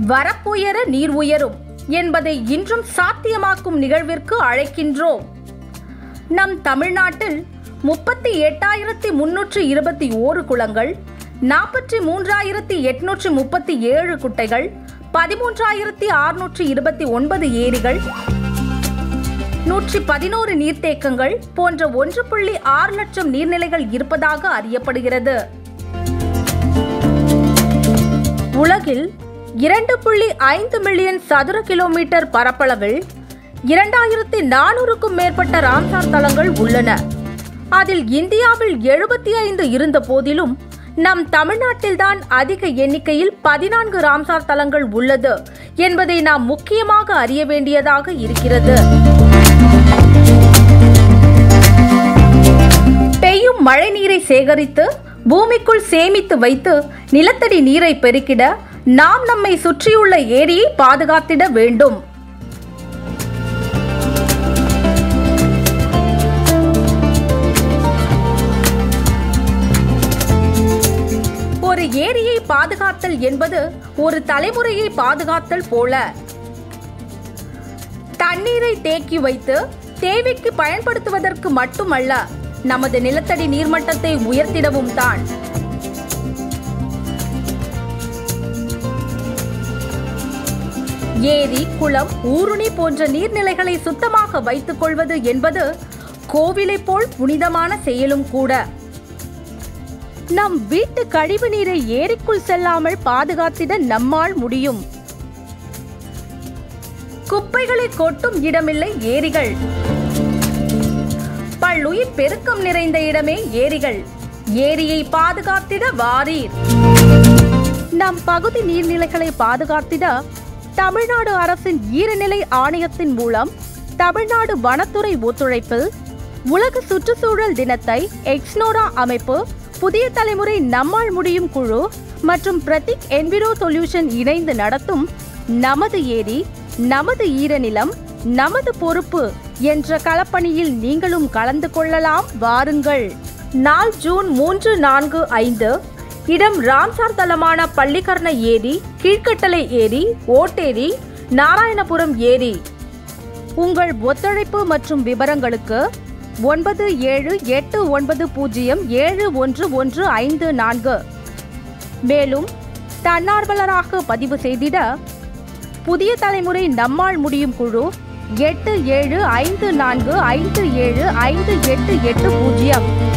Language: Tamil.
வரப்புயர நீர் உயரும் என்பதை இன்றும் சாத்தியமாக்கும் நிகழ்விற்கு அழைக்கின்றோம் நம் தமிழ்நாட்டில் முப்பத்தி எட்டாயிரத்தி முன்னூற்றி இருபத்தி ஓரு குளங்கள் நாற்பத்தி மூன்றாயிரத்தி எட்நூற்றி முப்பத்தி ஏழு குட்டைகள் பதிமூன்றாயிரத்தி அறுநூற்றி இருபத்தி ஒன்பது ஏரிகள் நூற்றி பதினோரு நீர்த்தேக்கங்கள் போன்ற ஒன்று புள்ளி ஆறு லட்சம் நீர்நிலைகள் இருப்பதாக அறியப்படுகிறது உலகில் இரண்டு புள்ளி ஐந்து மில்லியன் சதுர கிலோமீட்டர் பரப்பளவில் இரண்டாயிரத்தி நானூறுக்கும் மேற்பட்ட ராம்சார் தலங்கள் உள்ளன அதில் இந்தியாவில் எழுபத்தி ஐந்து இருந்த போதிலும் நம் தமிழ்நாட்டில்தான் அதிக எண்ணிக்கையில் பதினான்கு ராம்சார் தலங்கள் உள்ளது என்பதை நாம் முக்கியமாக அறிய வேண்டியதாக இருக்கிறது பெய்யும் மழை நீரை சேகரித்து பூமிக்குள் சேமித்து வைத்து நிலத்தடி நீரை பெருக்கிட நாம் நம்மை சுற்றியுள்ள ஏரியை பாதுகாத்திட வேண்டும் ஒரு ஏரியை பாதுகாத்தல் என்பது ஒரு தலைமுறையை பாதுகாத்தல் போல தண்ணீரை தேக்கி வைத்து தேவைக்கு பயன்படுத்துவதற்கு மட்டுமல்ல நமது நிலத்தடி நீர்மட்டத்தை உயர்த்திடவும் தான் ஏரி குளம் ஊருணி போன்ற நீர்நிலைகளை சுத்தமாக வைத்துக் கொள்வது என்பது கோவிலைப் போல் புனிதமான செயலும் கூட நம் வீட்டு கழிவு நீரை ஏரிக்குள் செல்லாமல் பாதுகாத்திட நம்மால் முடியும் குப்பைகளை கொட்டும் இடமில்லை ஏரிகள் பல்லுயிர் பெருக்கம் நிறைந்த இடமே ஏரிகள் ஏரியை பாதுகாத்திட வாரீர் நம் பகுதி நீர்நிலைகளை பாதுகாத்திட தமிழ்நாடு அரசின் ஈரநிலை ஆணையத்தின் மூலம் தமிழ்நாடு வனத்துறை ஒத்துழைப்பில் உலக சுற்றுச்சூழல் தினத்தை எக்ஸ்னோரா அமைப்பு புதிய தலைமுறை நம்மால் முடியும் குழு மற்றும் பிரதிக் என்விரோ சொல்யூஷன் இணைந்து நடத்தும் நமது ஏரி நமது ஈரநிலம் நமது பொறுப்பு என்ற களப்பணியில் நீங்களும் கலந்து கொள்ளலாம் வாருங்கள் நாள் ஜூன் மூன்று நான்கு ஐந்து இடம் ராம்சார் தலமான பள்ளிக்கரண ஏரி கீழ்கட்டளை ஏரி ஓட்டேரி நாராயணபுரம் ஏரி உங்கள் ஒத்துழைப்பு மற்றும் விவரங்களுக்கு ஒன்பது ஏழு எட்டு ஒன்பது பூஜ்ஜியம் ஏழு ஒன்று ஒன்று ஐந்து நான்கு மேலும் தன்னார்வலராக பதிவு செய்திட புதிய தலைமுறை நம்மால் முடியும் குழு எட்டு ஏழு ஐந்து நான்கு ஐந்து ஏழு ஐந்து எட்டு எட்டு பூஜ்ஜியம்